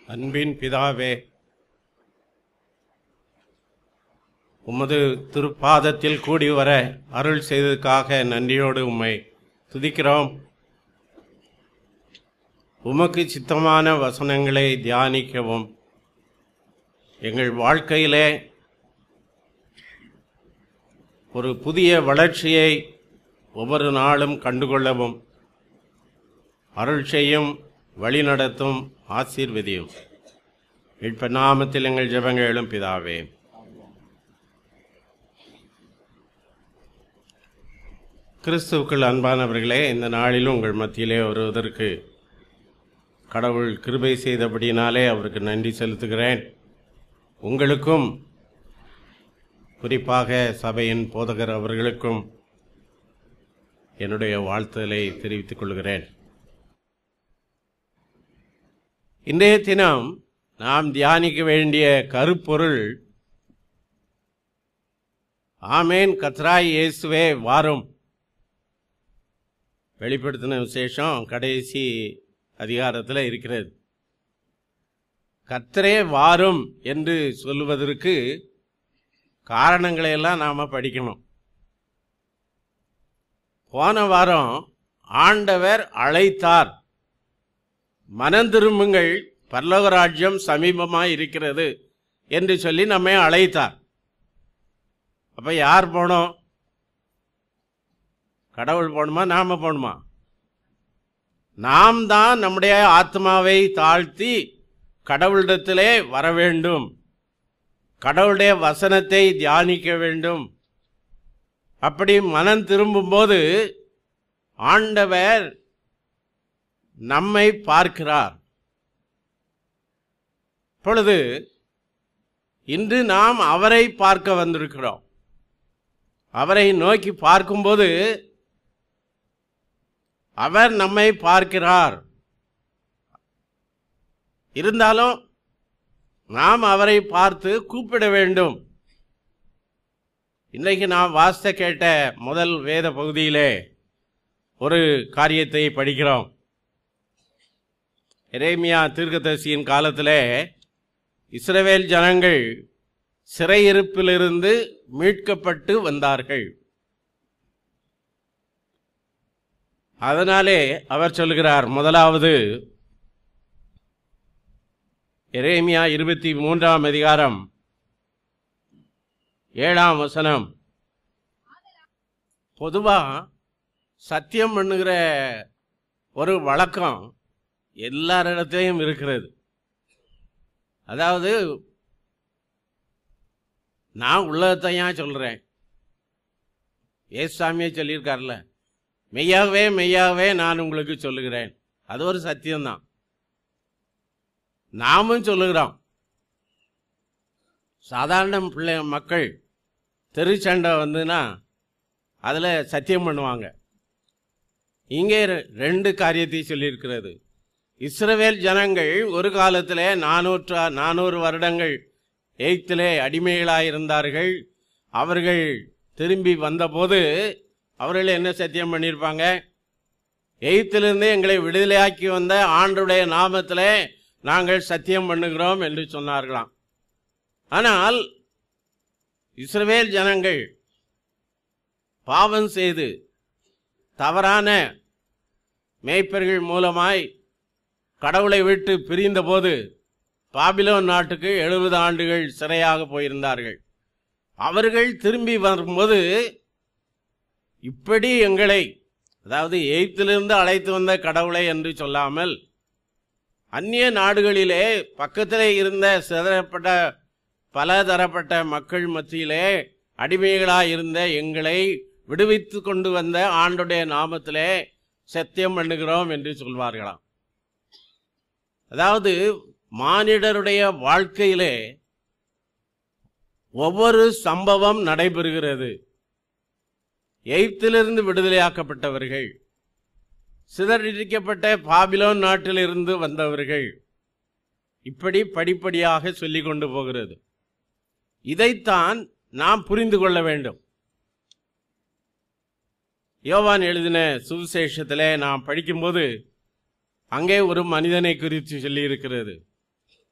அன்பின் பிதாவே உமது திருப்பாதத்தில் கூடி வர அருள் செய்ததுக்காக நன்றியோடு உம்மை துதிக்கிறோம் உமக்கு சித்தமான வசனங்களை தியானிக்கவும் எங்கள் வாழ்க்கையிலே ஒரு புதிய வளர்ச்சியை ஒவ்வொரு நாளும் கண்டுகொள்ளவும் அருள் செய்யும் வழிநடத்தும் ஆசீர்வதியும் இப்ப நாமத்தில் எங்கள் ஜெபங்களும் பிதாவே கிறிஸ்துவுக்குள் அன்பானவர்களே இந்த நாளிலும் உங்கள் மத்தியிலே வருவதற்கு கடவுள் கிருபை செய்தபடினாலே அவருக்கு நன்றி செலுத்துகிறேன் உங்களுக்கும் குறிப்பாக சபையின் போதகர் அவர்களுக்கும் என்னுடைய வாழ்த்துதலை தெரிவித்துக் கொள்கிறேன் இன்றைய தினம் நாம் தியானிக்க வேண்டிய கருப்பொருள் ஆமேன் கத்ராய் இயேசுவே வாரும் வெளிப்படுத்தின விசேஷம் கடைசி அதிகாரத்தில் இருக்கிறது கர்த்தரே வாரும் என்று சொல்லுவதற்கு காரணங்களை எல்லாம் நாம படிக்கணும் போன வாரம் ஆண்டவர் அழைத்தார் மனம் திரும்புங்கள் பரலோக ராஜ்யம் சமீபமாய் இருக்கிறது என்று சொல்லி நம்மை அழைத்தார் அப்ப யார் போனோம் கடவுள் போகணுமா நாம போகணுமா நாம் தான் நம்முடைய ஆத்மாவை தாழ்த்தி கடவுளிடத்திலே வர வேண்டும் கடவுளுடைய வசனத்தை தியானிக்க வேண்டும் அப்படி மனம் திரும்பும்போது ஆண்டவர் நம்மை பார்க்கிறார் இப்பொழுது இன்று நாம் அவரை பார்க்க வந்திருக்கிறோம் அவரை நோக்கி பார்க்கும்போது அவர் நம்மை பார்க்கிறார் இருந்தாலும் நாம் அவரை பார்த்து கூப்பிட வேண்டும் இன்றைக்கு நாம் வாசித்த கேட்ட முதல் வேத பகுதியிலே ஒரு காரியத்தை படிக்கிறோம் எரேமியா தீர்க்கதரிசியின் காலத்திலே இஸ்ரவேல் ஜனங்கள் சிறையிருப்பிலிருந்து மீட்கப்பட்டு வந்தார்கள் அதனாலே அவர் சொல்கிறார் முதலாவது எரேமியா இருபத்தி மூன்றாம் அதிகாரம் ஏழாம் வசனம் பொதுவா சத்தியம் பண்ணுகிற ஒரு வழக்கம் எல்லாரிடத்தையும் இருக்கிறது அதாவது நான் உள்ளதையும் சொல்றேன் ஏசாமியே சொல்லியிருக்கார்ல மெய்யாகவே மெய்யாகவே நான் உங்களுக்கு சொல்லுகிறேன் அது ஒரு சத்தியம்தான் நாமும் சொல்லுகிறோம் சாதாரண பிள்ளை மக்கள் தெருச்சண்டை வந்துன்னா அதில் சத்தியம் பண்ணுவாங்க இங்கே ரெண்டு காரியத்தை சொல்லியிருக்கிறது இஸ்ரவேல் ஜனங்கள் ஒரு காலத்தில் நானூற்று நானூறு வருடங்கள் எய்த்திலே அடிமைகளாக இருந்தார்கள் அவர்கள் திரும்பி வந்தபோது அவர்கள் என்ன சத்தியம் பண்ணியிருப்பாங்க எய்த்திலிருந்து எங்களை விடுதலையாக்கி வந்த ஆண்டுடைய நாமத்திலே நாங்கள் சத்தியம் பண்ணுகிறோம் என்று சொன்னார்களாம் ஆனால் இஸ்ரவேல் ஜனங்கள் பாவம் செய்து தவறான மேய்ப்பர்கள் மூலமாய் கடவுளை விட்டு பிரிந்தபோது பாபிலோன் நாட்டுக்கு எழுபது ஆண்டுகள் சிறையாக போயிருந்தார்கள் அவர்கள் திரும்பி வரும்போது இப்படி எங்களை அதாவது எய்த்திலிருந்து அழைத்து வந்த கடவுளை என்று சொல்லாமல் அந்நிய நாடுகளிலே பக்கத்திலே இருந்த சிதறப்பட்ட பல தரப்பட்ட மக்கள் மத்தியிலே அடிமைகளாக இருந்த எங்களை விடுவித்து கொண்டு வந்த ஆண்டுடைய நாமத்திலே சத்தியம் பண்ணுகிறோம் என்று சொல்வார்களாம் அதாவது மானிடருடைய வாழ்க்கையிலே ஒவ்வொரு சம்பவம் நடைபெறுகிறது எய்த்திலிருந்து விடுதலையாக்கப்பட்டவர்கள் சிதறடிக்கப்பட்ட பாபிலோன் நாட்டிலிருந்து வந்தவர்கள் இப்படி படிப்படியாக சொல்லிக் கொண்டு போகிறது இதைத்தான் நாம் புரிந்து கொள்ள வேண்டும் யோவான் எழுதின சுவிசேஷத்திலே நாம் படிக்கும்போது அங்கே ஒரு மனிதனை குறித்து சொல்லியிருக்கிறது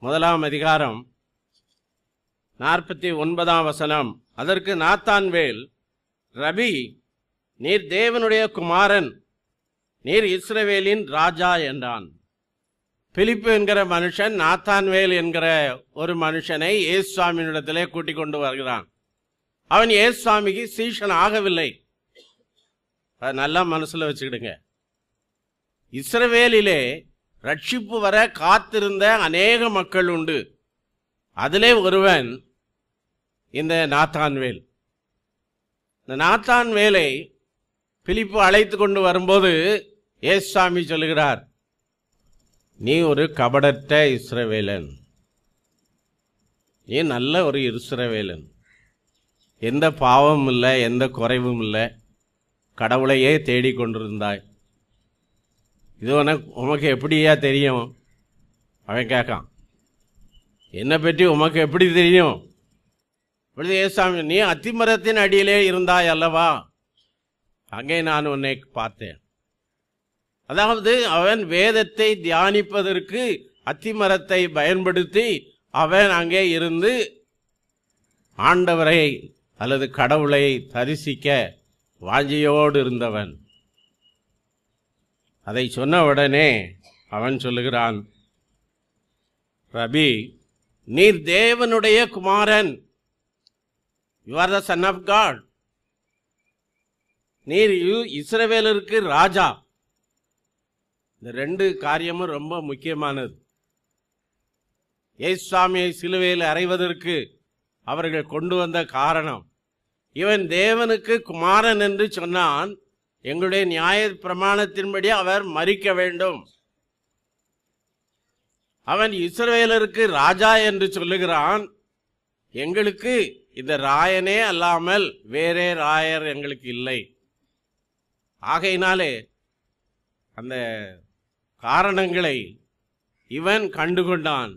முதலாம் அதிகாரம் நாற்பத்தி ஒன்பதாம் வசனம் அதற்கு நாத்தான்வேல் ரபி நீர் தேவனுடைய குமாரன் நீர் இஸ்ரவேலின் ராஜா என்றான் பிலிப்பு என்கிற மனுஷன் நாத்தான்வேல் என்கிற ஒரு மனுஷனை ஏசுவாமியினிடத்திலே கூட்டிக் கொண்டு வருகிறான் அவன் ஏசுவாமிக்கு சீஷன் ஆகவில்லை அதை நல்லா மனசுல வச்சுக்கிடுங்க இஸ்ரவேலிலே ரட்சிப்பு வர காத்திருந்த அநேக மக்கள் உண்டு அதிலே ஒருவன் இந்த நாத்தான்வேல் இந்த நாத்தான்வேலை பிலிப்பு அழைத்து கொண்டு வரும்போது ஏசுவாமி சொல்லுகிறார் நீ ஒரு கபடற்ற இஸ்ரவேலன் நீ நல்ல ஒரு இஸ்ரவேலன் எந்த பாவமும் இல்லை எந்த குறைவும் இல்லை கடவுளையே தேடிக்கொண்டிருந்தாய் இது உனக்கு உமக்கு எப்படியா தெரியும் அவன் கேட்கான் என்னை பற்றி உமக்கு எப்படி தெரியும் இப்பொழுது ஏசாமி நீ அத்திமரத்தின் அடியிலே இருந்தாய் அல்லவா அங்கே நான் உன்னை பார்த்தேன் அதாவது அவன் வேதத்தை தியானிப்பதற்கு அத்திமரத்தை பயன்படுத்தி அவன் அங்கே இருந்து ஆண்டவரை அல்லது கடவுளை தரிசிக்க வாஞ்சியோடு இருந்தவன் அதை சொன்ன உடனே அவன் சொல்லுகிறான் ரபி நீர் தேவனுடைய குமாரன் you are the son of God நீர் யு- இஸ்ரவேலருக்கு ராஜா இந்த ரெண்டு காரியமும் ரொம்ப முக்கியமானது ஏசுவாமியை சிலுவையில் அறைவதற்கு அவர்கள் கொண்டு வந்த காரணம் இவன் தேவனுக்கு குமாரன் என்று சொன்னான் எங்களுடைய நியாய பிரமாணத்தின்படி அவர் மறிக்க வேண்டும் அவன் இஸ்ரவேலருக்கு ராஜா என்று சொல்லுகிறான் எங்களுக்கு இந்த ராயனே அல்லாமல் வேறே ராயர் எங்களுக்கு இல்லை ஆகையினாலே அந்த காரணங்களை இவன் கண்டுகொண்டான்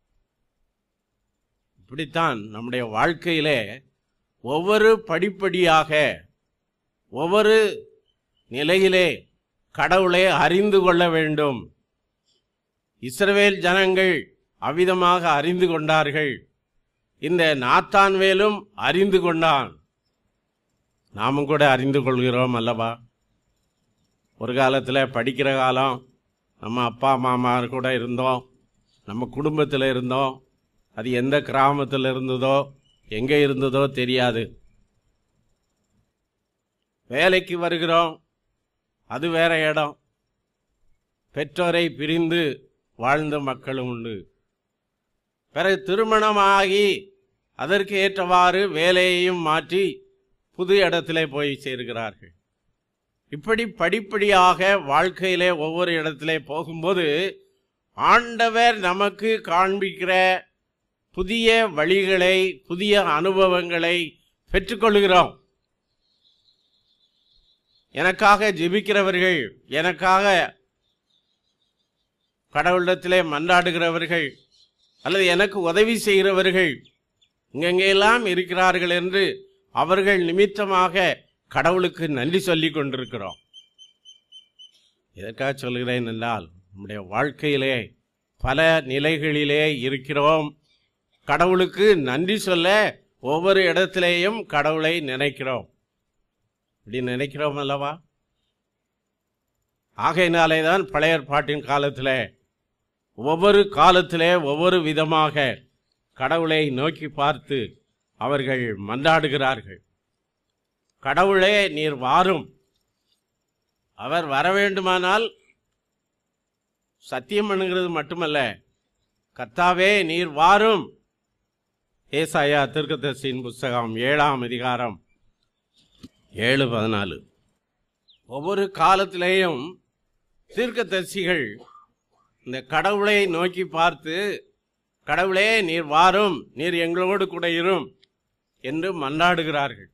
இப்படித்தான் நம்முடைய வாழ்க்கையிலே ஒவ்வொரு படிப்படியாக ஒவ்வொரு நிலையிலே கடவுளை அறிந்து கொள்ள வேண்டும் இஸ்ரவேல் ஜனங்கள் அவ்விதமாக அறிந்து கொண்டார்கள் இந்த நாத்தான்வேலும் அறிந்து கொண்டான் நாமும் கூட அறிந்து கொள்கிறோம் அல்லவா ஒரு காலத்தில் படிக்கிற காலம் நம்ம அப்பா மாமா கூட இருந்தோம் நம்ம குடும்பத்தில் இருந்தோம் அது எந்த கிராமத்தில் இருந்ததோ எங்கே இருந்ததோ தெரியாது வேலைக்கு வருகிறோம் அது வேற இடம் பெற்றோரை பிரிந்து வாழ்ந்த மக்களும் உண்டு பிறகு திருமணமாகி அதற்கு ஏற்றவாறு வேலையையும் மாற்றி புது இடத்திலே போய் சேர்கிறார்கள் இப்படி படிப்படியாக வாழ்க்கையிலே ஒவ்வொரு இடத்திலே போகும்போது ஆண்டவர் நமக்கு காண்பிக்கிற புதிய வழிகளை புதிய அனுபவங்களை பெற்றுக்கொள்கிறோம் எனக்காக ஜெபிக்கிறவர்கள் எனக்காக கடவுளிடத்திலே மன்றாடுகிறவர்கள் அல்லது எனக்கு உதவி செய்கிறவர்கள் இங்கெங்கெல்லாம் இருக்கிறார்கள் என்று அவர்கள் நிமித்தமாக கடவுளுக்கு நன்றி சொல்லிக் கொண்டிருக்கிறோம் எதற்காக சொல்கிறேன் என்றால் நம்முடைய வாழ்க்கையிலே பல நிலைகளிலே இருக்கிறோம் கடவுளுக்கு நன்றி சொல்ல ஒவ்வொரு இடத்திலேயும் கடவுளை நினைக்கிறோம் இப்படி நினைக்கிறோம் அல்லவா ஆகையினாலே தான் பழைய ஏற்பாட்டின் காலத்திலே ஒவ்வொரு காலத்திலே ஒவ்வொரு விதமாக கடவுளை நோக்கி பார்த்து அவர்கள் மன்றாடுகிறார்கள் கடவுளே நீர் வாரும் அவர் வர வேண்டுமானால் சத்தியம் பண்ணுகிறது மட்டுமல்ல கர்த்தாவே நீர் வாரும் ஏசாயா திருக்கதர்சியின் புஸ்தகம் ஏழாம் அதிகாரம் ஏழு பதினாலு ஒவ்வொரு காலத்திலேயும் தீர்க்கதரிசிகள் இந்த கடவுளை நோக்கி பார்த்து கடவுளே நீர் வாரும் நீர் எங்களோடு கூட இரும் என்று மன்றாடுகிறார்கள்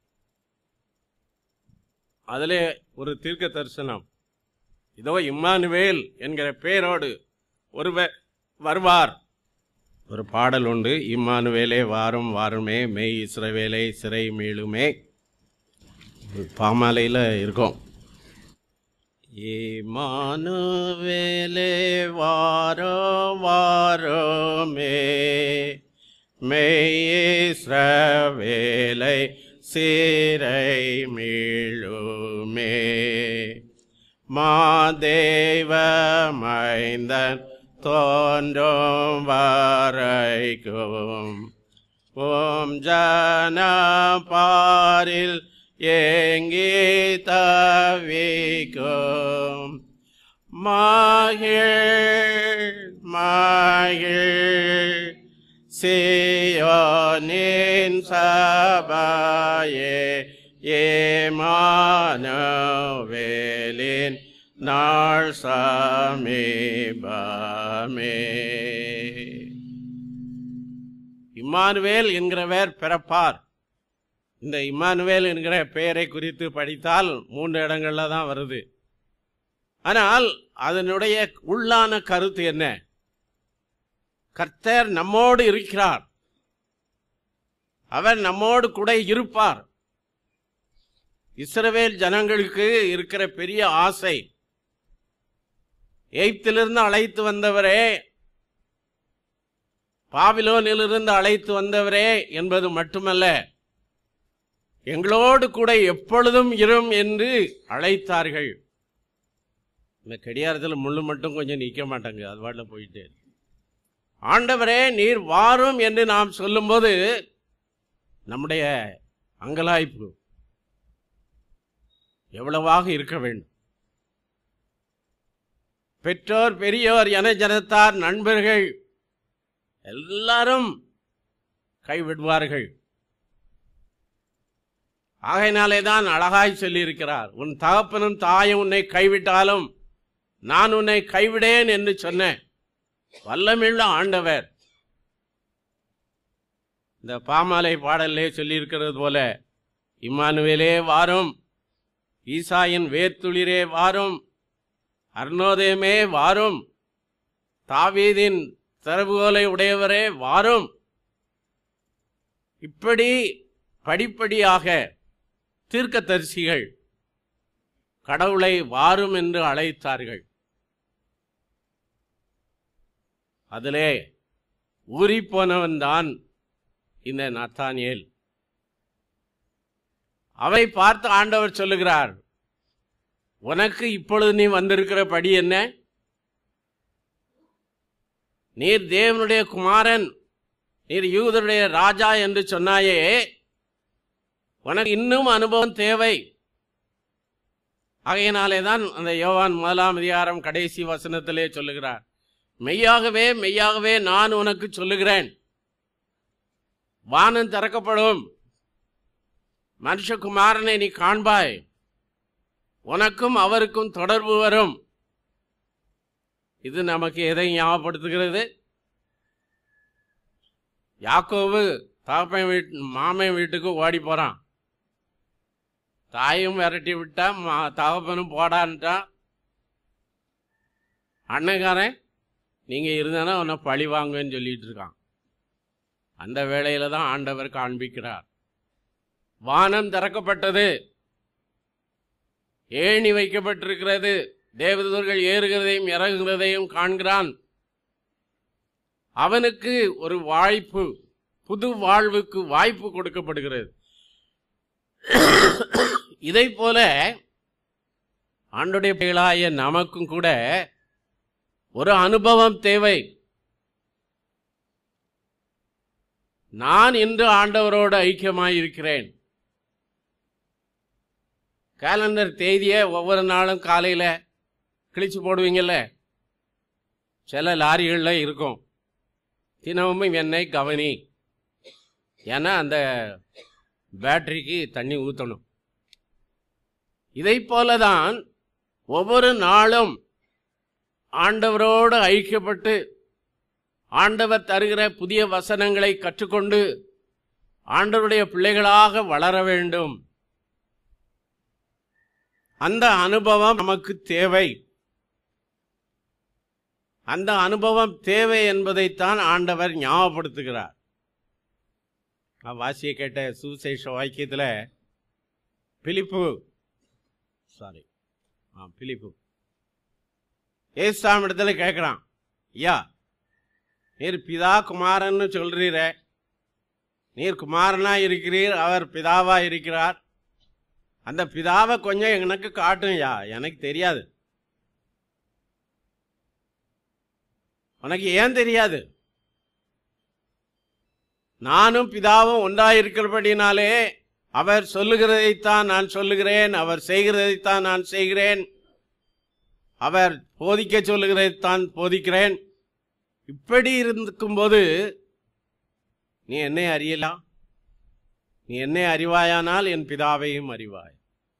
அதிலே ஒரு தீர்க்க தரிசனம் இதோ இம்மானுவேல் என்கிற பெயரோடு ஒருவர் வருவார் ஒரு பாடல் உண்டு இம்மானுவேலே வாரும் வாருமே மெய் இஸ்ரவேலே சிறை மீளுமே பாமாலையில் இருக்கும் இமானுவேலே வாரோ வாரோமே மெய்யிஸ்ரவேலை சீரை மீளுமே மாதேவ மைந்தன் தோன்றும் வரைக்கும் ஓம் ஜன பாரில் ஏங்கி தவிக்கும் மகிழ் மகிழ் சியோனின் சபாயே ஏமானவேலின் நாள் சமீபமே இம்மானுவேல் என்கிறவர் பிறப்பார் இந்த இம்மானுவேல் என்கிற பெயரை குறித்து படித்தால் மூன்று இடங்கள்ல தான் வருது ஆனால் அதனுடைய உள்ளான கருத்து என்ன கர்த்தர் நம்மோடு இருக்கிறார் அவர் நம்மோடு கூட இருப்பார் இஸ்ரவேல் ஜனங்களுக்கு இருக்கிற பெரிய ஆசை எய்ப்திலிருந்து அழைத்து வந்தவரே பாபிலோனிலிருந்து அழைத்து வந்தவரே என்பது மட்டுமல்ல எங்களோடு கூட எப்பொழுதும் இரும் என்று அழைத்தார்கள் இந்த கடியாரத்தில் முள்ளு மட்டும் கொஞ்சம் நிற்க மாட்டாங்க அது பாட்டில் போயிட்டே இருக்கு. ஆண்டவரே நீர் வாரும் என்று நாம் சொல்லும்போது நம்முடைய அங்கலாய்ப்பு எவ்வளவாக இருக்க வேண்டும் பெற்றோர் பெரியோர் என ஜனத்தார் நண்பர்கள் எல்லாரும் கைவிடுவார்கள் ஆகையினாலே தான் அழகாய் சொல்லியிருக்கிறார் உன் தகப்பனும் தாயும் உன்னை கைவிட்டாலும் நான் உன்னை கைவிடேன் என்று சொன்னேன் வல்லமில்ல ஆண்டவர் இந்த பாமாலை பாடல்லே சொல்லியிருக்கிறது போல இம்மானுவேலே வாரும் ஈசாயின் வேர்த்துளிரே வாரும் அர்ணோதயமே வாரும் தாவீதின் திறவுகோலை உடையவரே வாரும் இப்படி படிப்படியாக தீர்க்கதரிசிகள் கடவுளை வாரும் என்று அழைத்தார்கள் அதிலே ஊறிப்போனவன் தான் இந்த நத்தானியேல் அவை பார்த்து ஆண்டவர் சொல்லுகிறார் உனக்கு இப்பொழுது நீ வந்திருக்கிற படி என்ன நீர் தேவனுடைய குமாரன் நீர் யூதருடைய ராஜா என்று சொன்னாயே உனக்கு இன்னும் அனுபவம் தேவை ஆகையினாலே தான் அந்த யோவான் முதலாம் அதிகாரம் கடைசி வசனத்திலே சொல்லுகிறார் மெய்யாகவே மெய்யாகவே நான் உனக்கு சொல்லுகிறேன் வானம் திறக்கப்படும் மனுஷகுமாரனை நீ காண்பாய் உனக்கும் அவருக்கும் தொடர்பு வரும் இது நமக்கு எதை ஞாபகப்படுத்துகிறது யாக்கோவு தாப்பன் வீட்டு மாமன் வீட்டுக்கு ஓடி போறான் தாயும் விரட்டி விட்டா மா தகப்பனும் போடான்ட்டான் அண்ணங்காரன் நீங்க இருந்தானா உன்னை பழி வாங்குவேன்னு சொல்லிட்டு இருக்கான் அந்த வேளையில தான் ஆண்டவர் காண்பிக்கிறார் வானம் திறக்கப்பட்டது ஏணி வைக்கப்பட்டிருக்கிறது தேவதூர்கள் ஏறுகிறதையும் இறங்குகிறதையும் காண்கிறான் அவனுக்கு ஒரு வாய்ப்பு புது வாழ்வுக்கு வாய்ப்பு கொடுக்கப்படுகிறது இதை போல ஆண்டுடைய பிள்ளைகளாய நமக்கும் கூட ஒரு அனுபவம் தேவை நான் இன்று ஆண்டவரோடு ஐக்கியமாய் இருக்கிறேன் கேலண்டர் தேதியை ஒவ்வொரு நாளும் காலையில் கிழிச்சு போடுவீங்கல்ல சில லாரிகளில் இருக்கும் தினமும் என்னை கவனி ஏன்னா அந்த பேட்டரிக்கு தண்ணி ஊற்றணும் இதை போலதான் ஒவ்வொரு நாளும் ஆண்டவரோடு ஐக்கியப்பட்டு ஆண்டவர் தருகிற புதிய வசனங்களை கற்றுக்கொண்டு ஆண்டவருடைய பிள்ளைகளாக வளர வேண்டும் அந்த அனுபவம் நமக்கு தேவை அந்த அனுபவம் தேவை என்பதைத்தான் ஆண்டவர் ஞாபகப்படுத்துகிறார் நான் வாசிய கேட்ட சுவிசேஷ வாக்கியத்தில் பிலிப்பு சாரி ஆ பிலிப்பு ஏசாமி இடத்துல கேட்குறான் ஐயா நீர் பிதா குமாரன்னு சொல்றீரே நீர் குமாரனா இருக்கிறீர் அவர் பிதாவா இருக்கிறார் அந்த பிதாவை கொஞ்சம் எனக்கு காட்டுங்கய்யா எனக்கு தெரியாது உனக்கு ஏன் தெரியாது நானும் பிதாவும் ஒன்றாயிருக்கிறபடினாலே அவர் சொல்லுகிறதைத்தான் நான் சொல்லுகிறேன் அவர் செய்கிறதைத்தான் நான் செய்கிறேன் அவர் போதிக்க சொல்லுகிறதைத்தான் போதிக்கிறேன் இப்படி இருக்கும்போது நீ என்னை அறியலாம் நீ என்னை அறிவாயானால் என் பிதாவையும் அறிவாய்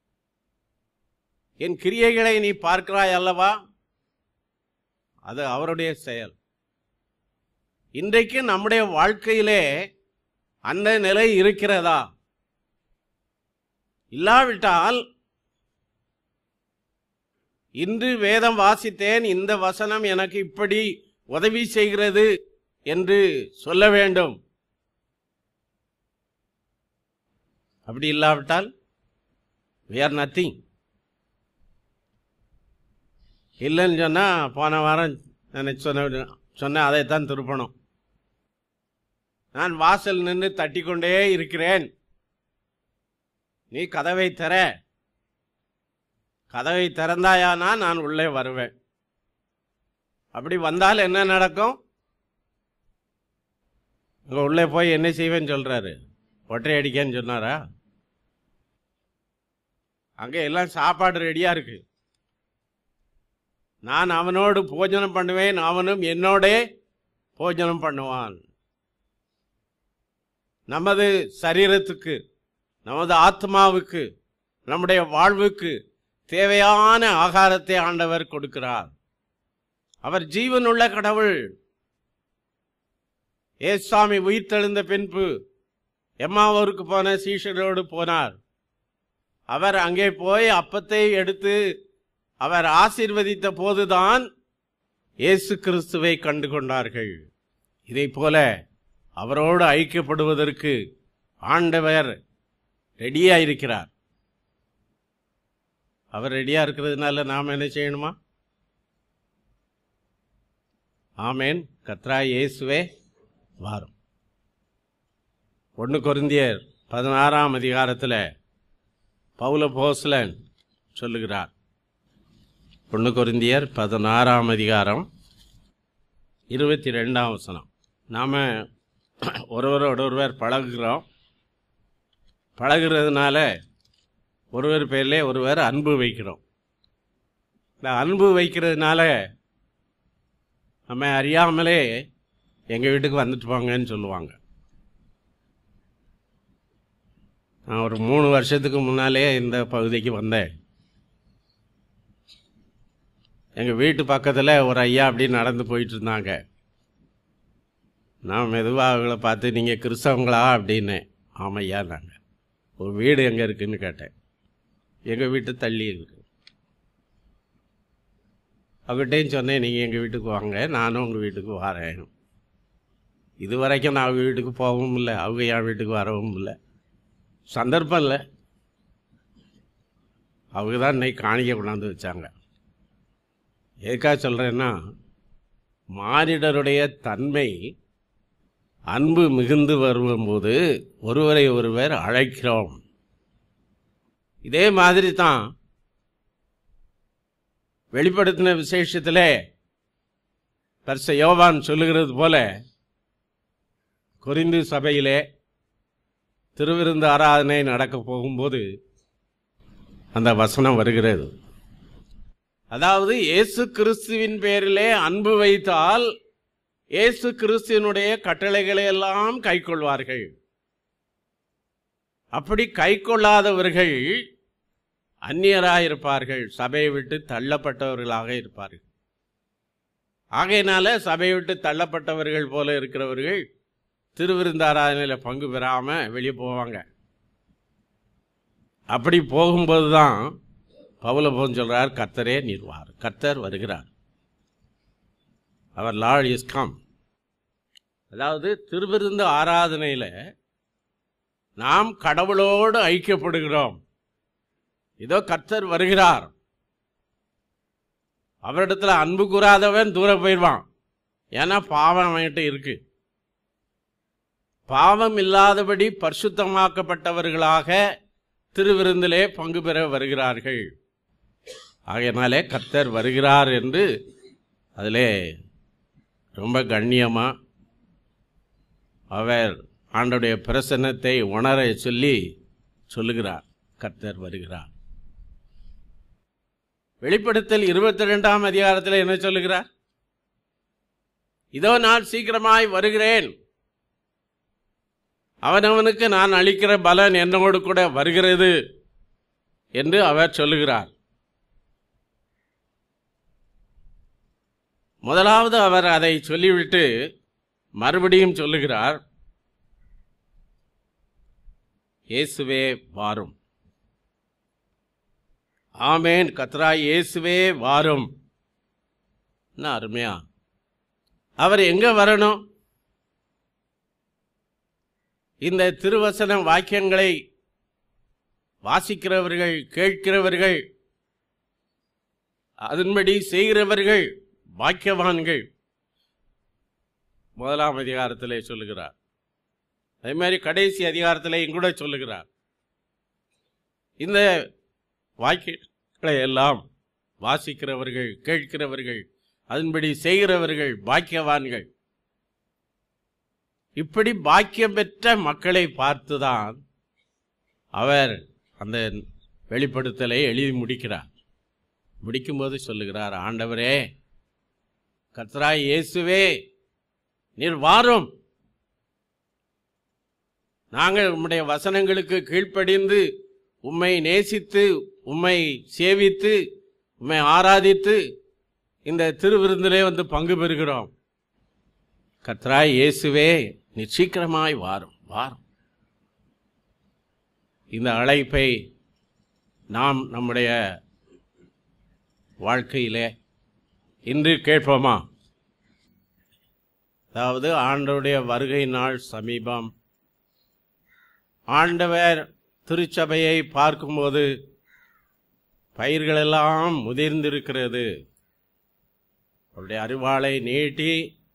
என் கிரியைகளை நீ பார்க்கிறாய் அல்லவா அது அவருடைய செயல் இன்றைக்கு நம்முடைய வாழ்க்கையிலே அந்த நிலை இருக்கிறதா இல்லாவிட்டால் இன்று வேதம் வாசித்தேன் இந்த வசனம் எனக்கு இப்படி உதவி செய்கிறது என்று சொல்ல வேண்டும் அப்படி இல்லாவிட்டால் we are நத்திங் இல்லைன்னு சொன்னால் போன வாரம் நான் சொன்ன சொன்னேன் அதைத்தான் திருப்பணும் நான் வாசல் நின்று தட்டிக்கொண்டே இருக்கிறேன் நீ கதவை திற கதவை திறந்தாயானா நான் உள்ளே வருவேன் அப்படி வந்தால் என்ன நடக்கும் அங்க உள்ளே போய் என்ன செய்வேன்னு சொல்றாரு ஒற்றை அடிக்கன்னு சொன்னாரா அங்க எல்லாம் சாப்பாடு ரெடியா இருக்கு நான் அவனோடு போஜனம் பண்ணுவேன் அவனும் என்னோட போஜனம் பண்ணுவான் நமது சரீரத்துக்கு நமது ஆத்மாவுக்கு நம்முடைய வாழ்வுக்கு தேவையான ஆகாரத்தை ஆண்டவர் கொடுக்கிறார் அவர் ஜீவனுள்ள கடவுள் ஏசாமி உயிர்த்தெழுந்த பின்பு எம்மாவூருக்கு போன சீஷரோடு போனார் அவர் அங்கே போய் அப்பத்தை எடுத்து அவர் ஆசீர்வதித்த போதுதான் இயேசு கிறிஸ்துவை கண்டு கொண்டார்கள் இதை போல அவரோடு ஐக்கியப்படுவதற்கு ஆண்டவர் ரெடியா இருக்கிறார் அவர் ரெடியா இருக்கிறதுனால நாம் என்ன செய்யணுமா ஆமேன் கத்ரா இயேசுவே வாரும் ஒன்று கொரிந்தியர் பதினாறாம் அதிகாரத்தில் பவுல போஸ்லன் சொல்லுகிறார் ஒன்று கொரிந்தியர் பதினாறாம் அதிகாரம் இருபத்தி ரெண்டாம் வசனம் நாம் ஒருவரோட ஒருவர் பழகுகிறோம் பழகுறதுனால ஒருவர் பேர்லே ஒருவர் அன்பு வைக்கிறோம் இந்த அன்பு வைக்கிறதுனால நம்ம அறியாமலே எங்கள் வீட்டுக்கு வந்துட்டு போங்கன்னு சொல்லுவாங்க நான் ஒரு மூணு வருஷத்துக்கு முன்னாலே இந்த பகுதிக்கு வந்தேன் எங்கள் வீட்டு பக்கத்தில் ஒரு ஐயா அப்படி நடந்து போயிட்டு இருந்தாங்க நான் மெதுவாக அவங்கள பார்த்து நீங்கள் கிறிஸ்தவங்களா அப்படின்னு ஆமாம் ஐயா நாங்கள் ஒரு வீடு எங்கே இருக்குன்னு கேட்டேன் எங்கள் வீட்டு தள்ளி இருக்கு அவர்கிட்டையும் சொன்னேன் நீங்கள் எங்கள் வீட்டுக்கு வாங்க நானும் உங்கள் வீட்டுக்கு வரேன் இது வரைக்கும் நான் அவங்க வீட்டுக்கு போகவும் இல்லை அவங்க என் வீட்டுக்கு வரவும் இல்லை சந்தர்ப்பம் இல்லை அவங்க தான் இன்னைக்கு காணிக்க கொண்டாந்து வச்சாங்க எதுக்காக சொல்கிறேன்னா மானிடருடைய தன்மை அன்பு மிகுந்து வரும்போது ஒருவரை ஒருவர் அழைக்கிறோம் இதே மாதிரி தான் வெளிப்படுத்தின விசேஷத்திலே பரிச யோவான் சொல்லுகிறது போல குறிந்து சபையிலே திருவிருந்து ஆராதனை நடக்க போகும்போது அந்த வசனம் வருகிறது அதாவது இயேசு கிறிஸ்துவின் பேரிலே அன்பு வைத்தால் இயேசு கிறிஸ்துவனுடைய கட்டளைகளை எல்லாம் கைக்கொள்வார்கள் அப்படி கைக்கொள்ளாதவர்கள் அந்நியராயிருப்பார்கள் சபையை விட்டு தள்ளப்பட்டவர்களாக இருப்பார்கள் ஆகையினால சபையை விட்டு தள்ளப்பட்டவர்கள் போல இருக்கிறவர்கள் திருவிருந்தாராதனையில் பங்கு பெறாம வெளியே போவாங்க அப்படி போகும்போது தான் பவுலபோன் சொல்றார் கர்த்தரே நிர்வார் கர்த்தர் வருகிறார் அவர் லார்ட் இஸ் கம் அதாவது திருவிருந்து ஆராதனையில் நாம் கடவுளோடு ஐக்கியப்படுகிறோம் இதோ கர்த்தர் வருகிறார் அவரிடத்துல அன்பு கூறாதவன் தூர போயிடுவான் ஏன்னா பாவம் அவன்கிட்ட இருக்கு பாவம் இல்லாதபடி பரிசுத்தமாக்கப்பட்டவர்களாக திருவிருந்திலே பங்கு பெற வருகிறார்கள் ஆகையினாலே கர்த்தர் வருகிறார் என்று அதிலே ரொம்ப கண்ணியமா அவர் ஆண்டுடைய பிரசன்னத்தை உணர சொல்லி சொல்லுகிறார் கர்த்தர் வருகிறார் வெளிப்படுத்தல் இருபத்தி ரெண்டாம் அதிகாரத்தில் என்ன சொல்லுகிறார் இதோ நான் சீக்கிரமாய் வருகிறேன் அவனவனுக்கு நான் அளிக்கிற பலன் என்னோடு கூட வருகிறது என்று அவர் சொல்லுகிறார் முதலாவது அவர் அதை சொல்லிவிட்டு மறுபடியும் சொல்லுகிறார் இயேசுவே வாரும் ஆமேன் கத்ரா இயேசுவே வாரும் என்ன அருமையா அவர் எங்க வரணும் இந்த திருவசன வாக்கியங்களை வாசிக்கிறவர்கள் கேட்கிறவர்கள் அதன்படி செய்கிறவர்கள் பாக்கியவான்கள் முதலாம் அதிகாரத்திலே சொல்லுகிறார் அதே மாதிரி கடைசி அதிகாரத்திலேயும் கூட சொல்லுகிறார் இந்த வாக்கியங்களை எல்லாம் வாசிக்கிறவர்கள் கேட்கிறவர்கள் அதன்படி செய்கிறவர்கள் பாக்கியவான்கள் இப்படி பாக்கியம் பெற்ற மக்களை பார்த்துதான் அவர் அந்த வெளிப்படுத்தலை எழுதி முடிக்கிறார் முடிக்கும்போது சொல்லுகிறார் ஆண்டவரே கர்த்தராய் இயேசுவே நீர் வாரும் நாங்கள் உம்முடைய வசனங்களுக்கு கீழ்ப்படிந்து உம்மை நேசித்து உம்மை சேவித்து உம்மை ஆராதித்து இந்த திருவிருந்திலே வந்து பங்கு பெறுகிறோம் கர்த்தராய் இயேசுவே நீ சீக்கிரமாய் வாரும் வாரும் இந்த அழைப்பை நாம் நம்முடைய வாழ்க்கையிலே இன்று கேட்போமா அதாவது ஆண்டவருடைய வருகை நாள் சமீபம் ஆண்டவர் திருச்சபையை பார்க்கும்போது பயிர்களெல்லாம் முதிர்ந்திருக்கிறது அவருடைய அறிவாளை நீட்டி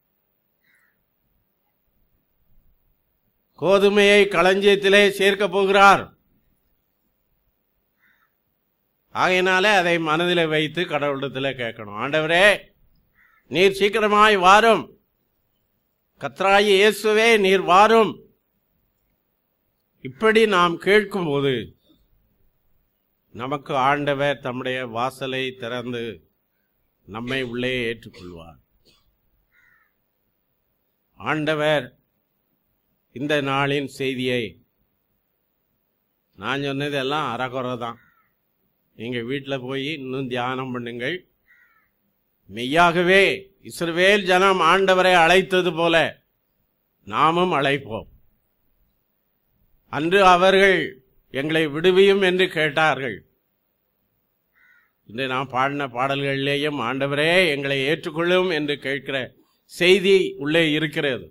கோதுமையை களஞ்சியத்திலே சேர்க்க போகிறார் ஆகையினாலே அதை மனதில் வைத்து கடவுளிடத்தில் கேட்கணும் ஆண்டவரே நீர் சீக்கிரமாய் வாரும் கத்ராயி இயேசுவே நீர் வாரும் இப்படி நாம் கேட்கும்போது நமக்கு ஆண்டவர் தம்முடைய வாசலை திறந்து நம்மை உள்ளே ஏற்றுக்கொள்வார் ஆண்டவர் இந்த நாளின் செய்தியை நான் சொன்னதெல்லாம் அறகுறை தான் நீங்கள் வீட்டில் போய் இன்னும் தியானம் பண்ணுங்கள் மெய்யாகவே இஸ்ரவேல் ஜனம் ஆண்டவரை அழைத்தது போல நாமும் அழைப்போம் அன்று அவர்கள் எங்களை விடுவியும் என்று கேட்டார்கள் இன்று நாம் பாடின பாடல்களிலேயும் ஆண்டவரே எங்களை ஏற்றுக்கொள்ளும் என்று கேட்கிற செய்தி உள்ளே இருக்கிறது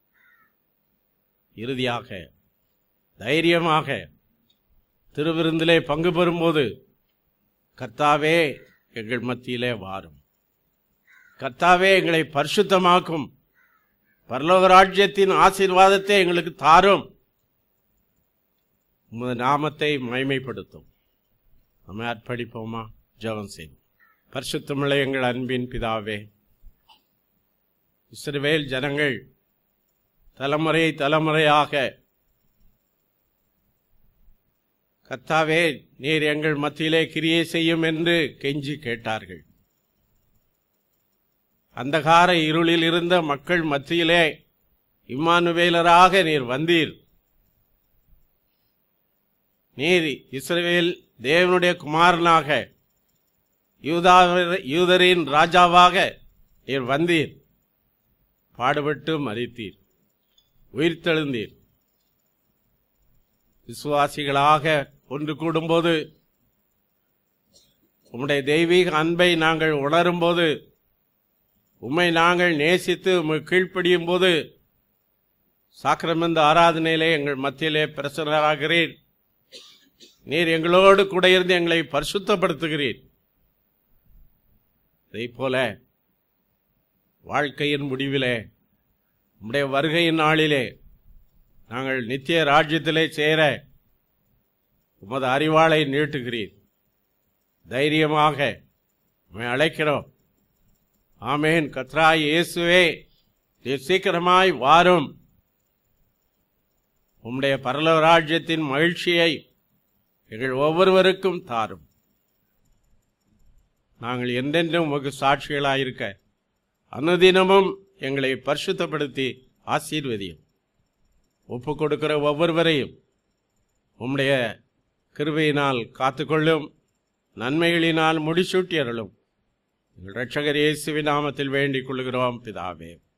இறுதியாக தைரியமாக திருவிருந்திலே பங்கு பெறும்போது கர்த்தாவே எங்கள் மத்தியிலே வாரும் கர்த்தாவே எங்களை பரிசுத்தமாக்கும் பரலோக ராஜ்யத்தின் ஆசீர்வாதத்தை எங்களுக்கு தாரும் உமது நாமத்தை மகிமைப்படுத்தும் நம்ம அர்ப்பணிப்போமா ஜெபம் செய்வோம் பரிசுத்தமுள்ள எங்கள் அன்பின் பிதாவே இஸ்ரவேல் ஜனங்கள் தலைமுறை தலைமுறையாக கத்தாவே நீர் எங்கள் மத்தியிலே கிரியை செய்யும் என்று கெஞ்சி கேட்டார்கள் அந்தகார இருளில் இருந்த மக்கள் மத்தியிலே இம்மானுவேலராக நீர் வந்தீர் நீர் இஸ்ரவேல் தேவனுடைய குமாரனாக யூதா யூதரின் ராஜாவாக நீர் வந்தீர் பாடுபட்டு மறித்தீர் உயிர்த்தெழுந்தீர் விசுவாசிகளாக ஒன்று கூடும்போது உம்முடைய தெய்வீக அன்பை நாங்கள் உணரும்போது உம்மை நாங்கள் நேசித்து உம்மை கீழ்ப்படியும் போது சாக்கிரமந்த ஆராதனையிலே எங்கள் மத்தியிலே பிரசனராகிறீர் நீர் எங்களோடு கூட இருந்து எங்களை பரிசுத்தப்படுத்துகிறீர் இதைப் போல வாழ்க்கையின் முடிவிலே உம்முடைய வருகையின் நாளிலே நாங்கள் நித்திய ராஜ்யத்திலே சேர உமது அறிவாளை நீட்டுகிறீர் தைரியமாக உம்மை அழைக்கிறோம் ஆமேன் கத்ராய் இயேசுவே நீர் சீக்கிரமாய் வாரும் உம்முடைய பரலோக ராஜ்யத்தின் மகிழ்ச்சியை எங்கள் ஒவ்வொருவருக்கும் தாரும் நாங்கள் என்றென்றும் உமக்கு சாட்சிகளாயிருக்க அனுதினமும் எங்களை பரிசுத்தப்படுத்தி ஆசீர்வதியும் ஒப்பு கொடுக்கிற ஒவ்வொருவரையும் உம்முடைய கிருபையினால் காத்துக்கொள்ளும் நன்மைகளினால் முடிசூட்டி அருளும் எங்கள் இரட்சகர் இயேசுவின் நாமத்தில் வேண்டிக் கொள்கிறோம் பிதாவே